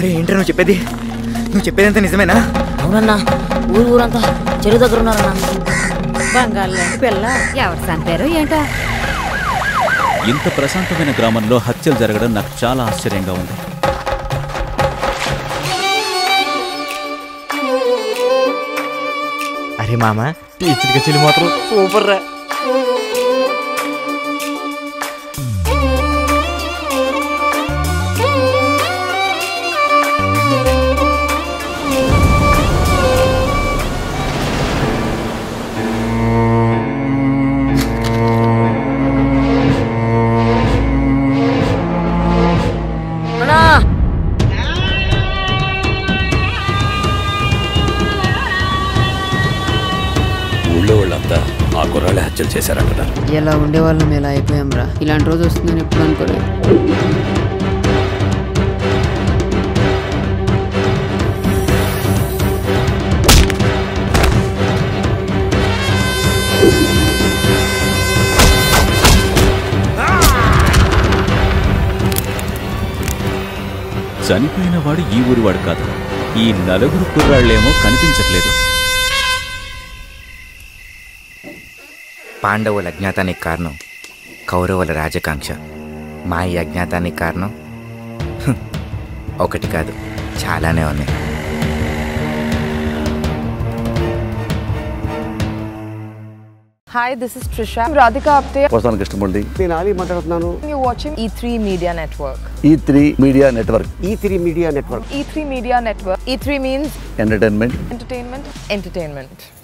రే ఏంట్రా నువ్వు చెప్పేది నువ్వు చెప్పేదంతా నిజమేనా అవునన్నా ఊరు ఊరంతా చెరువు దగ్గర ఉన్నారన్నా బంగాళ పిల్ల ఎవరు చంపారు ఏంటో ఇంత ప్రశాంతమైన గ్రామంలో హత్యలు జరగడం నాకు చాలా ఆశ్చర్యంగా ఉంది అరే మామ ఈ చిటిక చిల్లి మాత్రం సూపర్ రా అన్నా ఊళ్ళో వాళ్ళంతా ఆ కుర్రాళ్ళే హత్యలు చేశారంటున్నారు ఎలా ఉండేవాళ్ళం ఎలా అయిపోయాం రా ఇలాంటి రోజు వస్తుందని ఎప్పుడు అనుకోలేదు చనిపోయిన వాడు ఈ ఊరివాడు కాదు ఈ నలుగురు కుర్రాళ్ళేమో కనిపించట్లేదు పాండవుల అజ్ఞాతానికి కారణం కౌరవుల రాజకాంక్ష మా ఈ అజ్ఞాతానికి కారణం హ్మ్, ఒకటి కాదు చాలానే ఉన్నాయి Hi, this is Trisha. I'm Radhika Apte. వస్తాను కృష్ణమూర్తి నేను ఆలీ మాట్లాడుతున్నాను You're watching E3 Media Network. E three Media Network E three Media Network E3 Media Network. E3 means entertainment entertainment, entertainment.